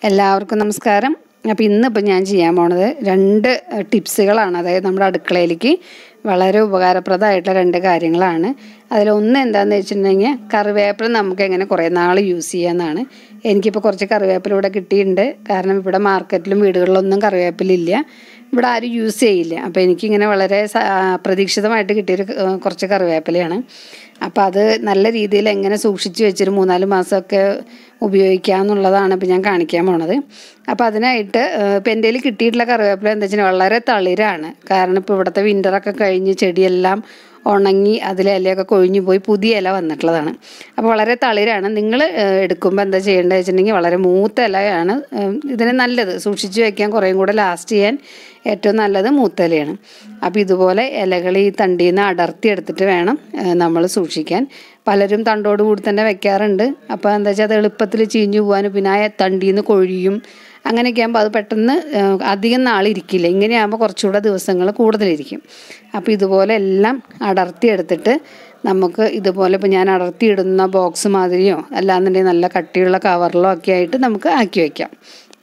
എല്ലാവർക്കും നമസ്കാരം അപ്പോൾ ഇന്നിപ്പോൾ ഞാൻ ചെയ്യാൻ പോണത് രണ്ട് ടിപ്സുകളാണ് അതായത് നമ്മുടെ അടുക്കളയിലേക്ക് വളരെ ഉപകാരപ്രദമായിട്ടുള്ള രണ്ട് കാര്യങ്ങളാണ് അതിലൊന്ന് എന്താണെന്ന് വെച്ചിട്ടുണ്ടെങ്കിൽ കറിവേപ്പില നമുക്ക് എങ്ങനെ കുറേ നാൾ യൂസ് ചെയ്യാമെന്നാണ് എനിക്കിപ്പോൾ കുറച്ച് കറിവേപ്പില ഇവിടെ കിട്ടിയിട്ടുണ്ട് കാരണം ഇവിടെ മാർക്കറ്റിലും വീടുകളിലൊന്നും കറിവേപ്പിലില്ല ഇവിടെ ആരും യൂസ് ചെയ്യില്ല അപ്പോൾ എനിക്കിങ്ങനെ വളരെ സ- പ്രതീക്ഷിതമായിട്ട് കിട്ടിയൊരു ഏഹ്, കുറച്ച് കറിവേപ്പിലയാണ് അപ്പോൾ അത് നല്ല രീതിയിൽ എങ്ങനെ സൂക്ഷിച്ച് വെച്ചൊരു മൂന്നാല് മാസമൊക്കെ ഉപയോഗിക്കാമെന്നുള്ളതാണ് ഇപ്പോൾ ഞാൻ കാണിക്കാൻ പോണത് അപ്പോൾ അതിനായിട്ട് ഏഹ്, ഇപ്പം എൻ്റെ കയ്യിൽ കിട്ടിയിട്ടുള്ള കറിവേപ്പില എന്താ വെച്ചാൽ വളരെ തളിരാണ് കാരണം ഇപ്പോൾ ഇവിടുത്തെ വിൻ്ററൊക്കെ കഴിഞ്ഞ് ചെടിയെല്ലാം ഉണങ്ങി അതിലെ ഇലയൊക്കെ കൊഴിഞ്ഞു പോയി പുതിയ ഇല വന്നിട്ടുള്ളതാണ് അപ്പോൾ വളരെ തളിരാണ് നിങ്ങൾ എടുക്കുമ്പോൾ എന്താ ചെയ്യേണ്ടത് വെച്ചിട്ടുണ്ടെങ്കിൽ വളരെ മൂത്ത ഇലയാണ് ഏഹ്, ഇതിന് നല്ലത് സൂക്ഷിച്ച് വെക്കാൻ കുറേയും കൂടെ ലാസ്റ്റ് ചെയ്യാൻ ഏറ്റവും നല്ലത് മൂത്ത ഇലയാണ് അപ്പോൾ ഇതുപോലെ ഇലകൾ ഈ തണ്ടിയിൽ നിന്ന് അടർത്തി എടുത്തിട്ട് വേണം നമ്മൾ സൂക്ഷിക്കാൻ പലരും തണ്ടോട് കൂടി തന്നെ വെക്കാറുണ്ട് അപ്പോൾ എന്താ വെച്ചാൽ അത് എളുപ്പത്തിൽ ചീഞ്ഞു പോകാനും പിന്നെ ആ തണ്ടിയിൽ നിന്ന് കൊഴിയും അങ്ങനെയൊക്കെ ആകുമ്പോൾ അത് പെട്ടെന്ന് ഏഹ്, അധികം നാളിരിക്കില്ല ഇങ്ങനെയാകുമ്പോൾ കുറച്ചുകൂടെ ദിവസങ്ങൾ കൂടുതലിരിക്കും അപ്പോൾ ഇതുപോലെ എല്ലാം അടർത്തി എടുത്തിട്ട് നമുക്ക് ഇതുപോലെ ഇപ്പോൾ ഞാൻ അടർത്തി ഇടുന്ന ബോക്സ് മാതിരിയോ അല്ലാന്നുണ്ടെങ്കിൽ നല്ല കട്ടിയുള്ള കവറിലോ ഒക്കെ ആയിട്ട് നമുക്ക് ആക്കി വയ്ക്കാം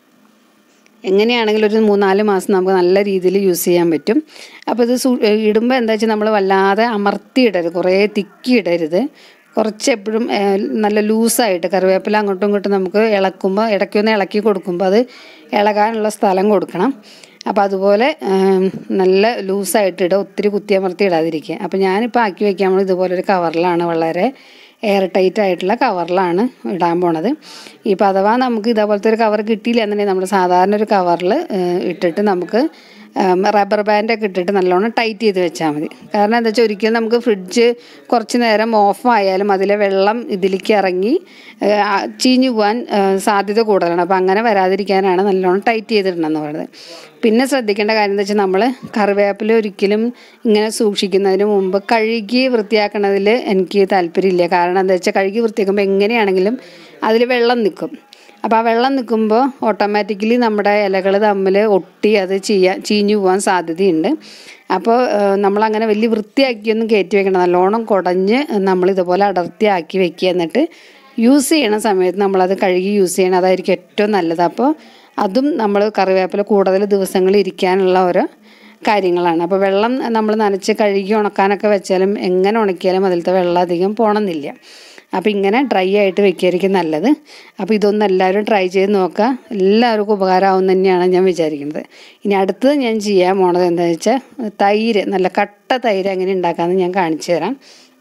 എങ്ങനെയാണെങ്കിലും ഒരു മൂന്നാല് മാസം നമുക്ക് നല്ല രീതിയിൽ യൂസ് ചെയ്യാൻ പറ്റും അപ്പോൾ ഇത് സൂ ഇടുമ്പോൾ എന്താ വെച്ചാൽ നമ്മൾ വല്ലാതെ അമർത്തി ഇടരുത് കുറേ തിക്കി ഇടരുത് കുറച്ച് എപ്പോഴും ഏഹ്, നല്ല ലൂസായിട്ട് കറിവേപ്പില അങ്ങോട്ടും ഇങ്ങോട്ടും നമുക്ക് ഇളക്കുമ്പോൾ ഇടയ്ക്കൊന്ന് ഇളക്കി കൊടുക്കുമ്പോൾ അത് ഇളകാനുള്ള സ്ഥലം കൊടുക്കണം അപ്പോൾ അതുപോലെ ഏം, നല്ല ലൂസായിട്ട് ഇടുക ഒത്തിരി കുത്തിയമർത്തി ഇടാതിരിക്കുക അപ്പോൾ ഞാനിപ്പോൾ ആക്കി വയ്ക്കാൻ നമ്മൾ ഇതുപോലൊരു കവറിലാണ് വളരെ എയർ ടൈറ്റ് ആയിട്ടുള്ള കവറിലാണ് ഇടാൻ പോണത് ഇപ്പോൾ അഥവാ നമുക്ക് ഇതേപോലത്തെ ഒരു കവർ കിട്ടിയില്ല എന്നുണ്ടെങ്കിൽ നമ്മൾ സാധാരണ ഒരു കവറിൽ ഇട്ടിട്ട് നമുക്ക് റബ്ബർ ബാൻഡൊക്കെ ഇട്ടിട്ട് നല്ലോണം ടൈറ്റ് ചെയ്ത് വെച്ചാൽ മതി കാരണം എന്താ വെച്ചാൽ ഒരിക്കലും നമുക്ക് ഫ്രിഡ്ജ് കുറച്ച് നേരം ഓഫ് ആയാലും അതിലെ വെള്ളം ഇതിലേക്ക് ഇറങ്ങി ഏഹ്, ആ, ചീഞ്ഞു പോകാൻ ഏഹ്, സാധ്യത കൂടുതലാണ് അപ്പോൾ അങ്ങനെ വരാതിരിക്കാനാണ് നല്ലോണം ടൈറ്റ് ചെയ്തിടണം എന്ന് പറയുന്നത് പിന്നെ ശ്രദ്ധിക്കേണ്ട കാര്യം എന്താ വെച്ചാൽ നമ്മൾ കറിവേപ്പില ഒരിക്കലും ഇങ്ങനെ സൂക്ഷിക്കുന്നതിന് മുമ്പ് കഴുകി വൃത്തിയാക്കണതിൽ എനിക്ക് താല്പര്യമില്ല കാരണം എന്താ വെച്ചാൽ കഴുകി വൃത്തിയാക്കുമ്പോൾ എങ്ങനെയാണെങ്കിലും അതിൽ വെള്ളം നിൽക്കും അപ്പോൾ ആ വെള്ളം നിൽക്കുമ്പോൾ ഓട്ടോമാറ്റിക്കലി നമ്മുടെ ഇലകൾ തമ്മിൽ ഒട്ടി അത് ചെയ്യാൻ ചീഞ്ഞു പോകാൻ സാധ്യതയുണ്ട് അപ്പോൾ നമ്മളങ്ങനെ വലിയ വൃത്തിയാക്കിയൊന്നും കയറ്റി വെക്കണം നല്ലോണം കുടഞ്ഞ് നമ്മൾ ഇതുപോലെ അടർത്തി ആക്കി വെക്കുക എന്നിട്ട് യൂസ് ചെയ്യണ സമയത്ത് നമ്മളത് കഴുകി യൂസ് ചെയ്യണം അതായിരിക്കും ഏറ്റവും നല്ലത് അപ്പോൾ അതും നമ്മൾ കറിവേപ്പില കൂടുതൽ ദിവസങ്ങൾ ഇരിക്കാനുള്ള ഓരോ കാര്യങ്ങളാണ് അപ്പോൾ വെള്ളം നമ്മൾ നനച്ച് കഴുകി ഉണക്കാനൊക്കെ വെച്ചാലും എങ്ങനെ ഉണക്കിയാലും അതിലത്തെ വെള്ളം അധികം പോകണമെന്നില്ല അപ്പോൾ ഇങ്ങനെ ഡ്രൈ ആയിട്ട് വെക്കുകയായിരിക്കും നല്ലത് അപ്പോൾ ഇതൊന്നും എല്ലാവരും ട്രൈ ചെയ്ത് നോക്കുക എല്ലാവർക്കും ഉപകാരമാവും തന്നെയാണ് ഞാൻ വിചാരിക്കുന്നത് ഇനി അടുത്തത് ഞാൻ ചെയ്യാൻ പോണത് എന്താണെന്ന് വെച്ചാൽ തൈര് നല്ല കട്ട തൈര് എങ്ങനെ ഉണ്ടാക്കാമെന്ന് ഞാൻ കാണിച്ചു തരാം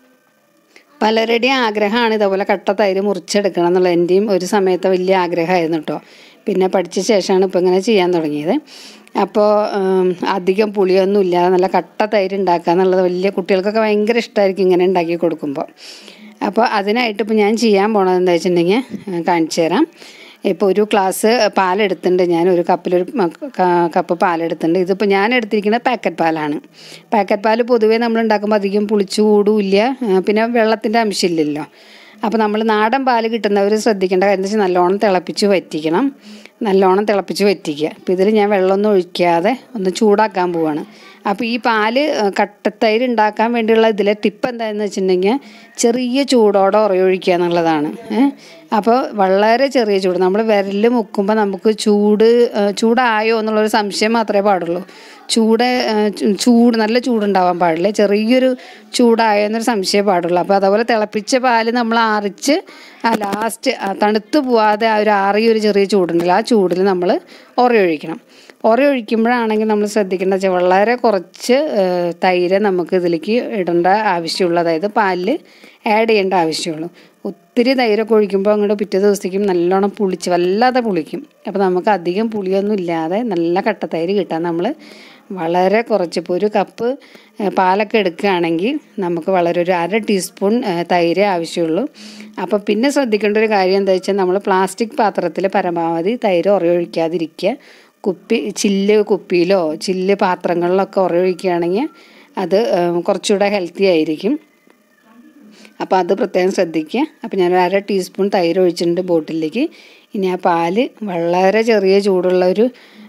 പലരുടെയും ആഗ്രഹമാണ് ഇതേപോലെ കട്ട തൈര് മുറിച്ചെടുക്കണം എന്നുള്ളത് എൻ്റെയും ഒരു സമയത്ത് വലിയ ആഗ്രഹമായിരുന്നു കേട്ടോ പിന്നെ പഠിച്ച ശേഷമാണ് ഇപ്പോൾ ഇങ്ങനെ ചെയ്യാൻ തുടങ്ങിയത് അപ്പോൾ ഉം, അധികം പുളിയൊന്നും ഇല്ലാതെ നല്ല കട്ട തൈര് ഉണ്ടാക്കുക എന്നുള്ളത് വലിയ കുട്ടികൾക്കൊക്കെ ഭയങ്കര ഇഷ്ടമായിരിക്കും ഇങ്ങനെ ഉണ്ടാക്കി കൊടുക്കുമ്പോൾ അപ്പോൾ അതിനായിട്ട് ഇപ്പോൾ ഞാൻ ചെയ്യാൻ പോണത് എന്താ വെച്ചിട്ടുണ്ടെങ്കിൽ ഏഹ്, കാണിച്ചു തരാം ഇപ്പോൾ ഒരു ഗ്ലാസ് പാലെടുത്തിട്ടുണ്ട് ഞാൻ ഒരു കപ്പിലൊരു മ- ക- കപ്പ് പാലെടുത്തിട്ടുണ്ട് ഇതിപ്പോൾ ഞാൻ എടുത്തിരിക്കുന്നത് പാക്കറ്റ് പാലാണ് പാക്കറ്റ് പാൽ പൊതുവേ നമ്മൾ ഉണ്ടാക്കുമ്പോൾ അധികം പുളിച്ചു കൂടുമില്ല ആ, പിന്നെ വെള്ളത്തിൻ്റെ അംശമില്ലല്ലോ അപ്പോൾ നമ്മൾ നാടൻ പാല് കിട്ടുന്നവർ ശ്രദ്ധിക്കേണ്ട കാര്യം എന്താ വെച്ചാൽ നല്ലോണം തിളപ്പിച്ച് വറ്റിക്കണം നല്ലോണം തിളപ്പിച്ച് വറ്റിക്കുക അപ്പോൾ ഇതിൽ ഞാൻ വെള്ളമൊന്നും ഒഴിക്കാതെ ഒന്ന് ചൂടാക്കാൻ പോവാണ് അപ്പോൾ ഈ പാല് ആ, കട്ടത്തൈര് ഉണ്ടാക്കാൻ വേണ്ടിയുള്ള ഇതിലെ ടിപ്പ് എന്താണെന്ന് വെച്ചിട്ടുണ്ടെങ്കിൽ ചെറിയ ചൂടോടെ ഉറയൊഴിക്കുക എന്നുള്ളതാണ് ഏഹ് അപ്പോൾ വളരെ ചെറിയ ചൂട് നമ്മൾ വിരൽ മുക്കുമ്പോൾ നമുക്ക് ചൂട് ആ, ചൂടായോ എന്നുള്ളൊരു സംശയം മാത്രമേ പാടുള്ളൂ ചൂട് ആ, ചു- ചൂട് നല്ല ചൂടുണ്ടാവാൻ പാടില്ല ചെറിയൊരു ചൂടായോ എന്നൊരു സംശയം പാടുള്ളൂ അപ്പോൾ അതേപോലെ തിളപ്പിച്ച പാല് നമ്മൾ ആറിച്ച് ആ ലാസ്റ്റ് തണുത്ത് പോവാതെ ആ ഒരു ആറിയ ഒരു ചെറിയ ചൂടുണ്ടല്ലോ ആ ചൂടിൽ നമ്മൾ ഒറയൊഴിക്കണം ഒറയൊഴിക്കുമ്പോഴാണെങ്കിൽ നമ്മൾ ശ്രദ്ധിക്കേണ്ടത് വെച്ചാൽ വളരെ കുറച്ച് ആ, തൈര് നമുക്ക് ഇതിലേക്ക് ഇടേണ്ട ആവശ്യമുള്ളൂ അതായത് പാലിൽ ആഡ് ചെയ്യേണ്ട ആവശ്യമുള്ളൂ ഒത്തിരി തൈരൊക്കെ ഒഴിക്കുമ്പോൾ അങ്ങോട്ട് പിറ്റേ ദിവസത്തേക്കും നല്ലോണം പുളിച്ച് വല്ലാതെ പുളിക്കും അപ്പോൾ നമുക്ക് അധികം പുളിയൊന്നും ഇല്ലാതെ നല്ല കട്ടത്തൈര് കിട്ടാൻ നമ്മൾ വളരെ കുറച്ച് ഇപ്പോൾ ഒരു കപ്പ് ഏഹ്, പാലൊക്കെ എടുക്കുകയാണെങ്കിൽ നമുക്ക് വളരെ ഒരു അര ടീസ്പൂൺ ഏഹ്, തൈര് ആവശ്യമുള്ളൂ അപ്പോൾ പിന്നെ ശ്രദ്ധിക്കേണ്ട ഒരു കാര്യം എന്താ വെച്ചാൽ നമ്മൾ പ്ലാസ്റ്റിക് പാത്രത്തിൽ പരമാവധി തൈര് ഉറയൊഴിക്കാതിരിക്കുക കുപ്പി ചില്ല് കുപ്പിയിലോ ചില്ല് പാത്രങ്ങളിലൊക്കെ ഉറയൊഴിക്കുകയാണെങ്കിൽ അത് ഏഹ്, കുറച്ചുകൂടെ ഹെൽത്തി ആയിരിക്കും അപ്പോൾ അത് പ്രത്യേകം ശ്രദ്ധിക്കുക അപ്പോൾ ഞാൻ ഒരു അര ടീസ്പൂൺ തൈര് ഒഴിച്ചിട്ടുണ്ട് ബോട്ടിലേക്ക് ഇനി ആ പാല് വളരെ ചെറിയ ചൂടുള്ള ഒരു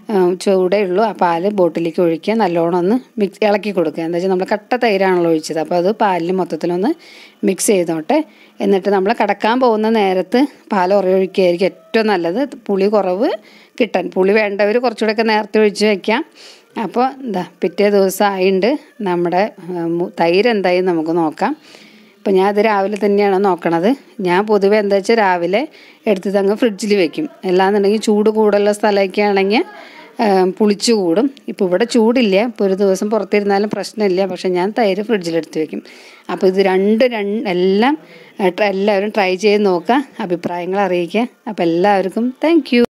ഉം, ചൂടേ ഉള്ളൂ ആ പാല് ബോട്ടിലേക്ക് ഒഴിക്കുക നല്ലോണം ഒന്ന് മിക്സ് ഇളക്കി കൊടുക്കുക എന്താ വെച്ചാൽ നമ്മൾ കട്ട തൈരാണല്ലോ ഒഴിച്ചത് അപ്പോൾ അത് പാലിൽ മൊത്തത്തിലൊന്ന് മിക്സ് ചെയ്തോട്ടെ എന്നിട്ട് നമ്മൾ കടക്കാൻ പോകുന്ന നേരത്ത് പാൽ ഉറയൊഴിക്കുകയായിരിക്കും ഏറ്റവും നല്ലത് പുളി കുറവ് കിട്ടാൻ പുളി വേണ്ടവർ കുറച്ചുകൂടെയൊക്കെ നേരത്തെ ഒഴിച്ച് വയ്ക്കാം അപ്പോൾ എന്താ പിറ്റേ ദിവസം ആയിണ്ട് നമ്മുടെ ഉം, തൈര് എന്തായി നമുക്ക് നോക്കാം അപ്പോൾ ഞാൻ അത് രാവിലെ തന്നെയാണ് നോക്കണത് ഞാൻ പൊതുവെ എന്താ വെച്ചാൽ രാവിലെ എടുത്തത് അങ്ങ് ഫ്രിഡ്ജിൽ വെക്കും അല്ലാന്നുണ്ടെങ്കിൽ ചൂട് കൂടുതലുള്ള സ്ഥലമൊക്കെ ആണെങ്കിൽ പുളിച്ചു കൂടും ഇപ്പോൾ ഇവിടെ ചൂടില്ല ഇപ്പോൾ ഒരു ദിവസം പുറത്തിരുന്നാലും പ്രശ്നമില്ല പക്ഷെ ഞാൻ തൈര് ഫ്രിഡ്ജിലെടുത്ത് വെക്കും അപ്പോൾ ഇത് രണ്ട് രണ്ട് എല്ലാം ഏഹ്, ട്ര- എല്ലാവരും ട്രൈ ചെയ്ത് നോക്കുക അഭിപ്രായങ്ങൾ അറിയിക്കുക അപ്പോൾ എല്ലാവർക്കും താങ്ക്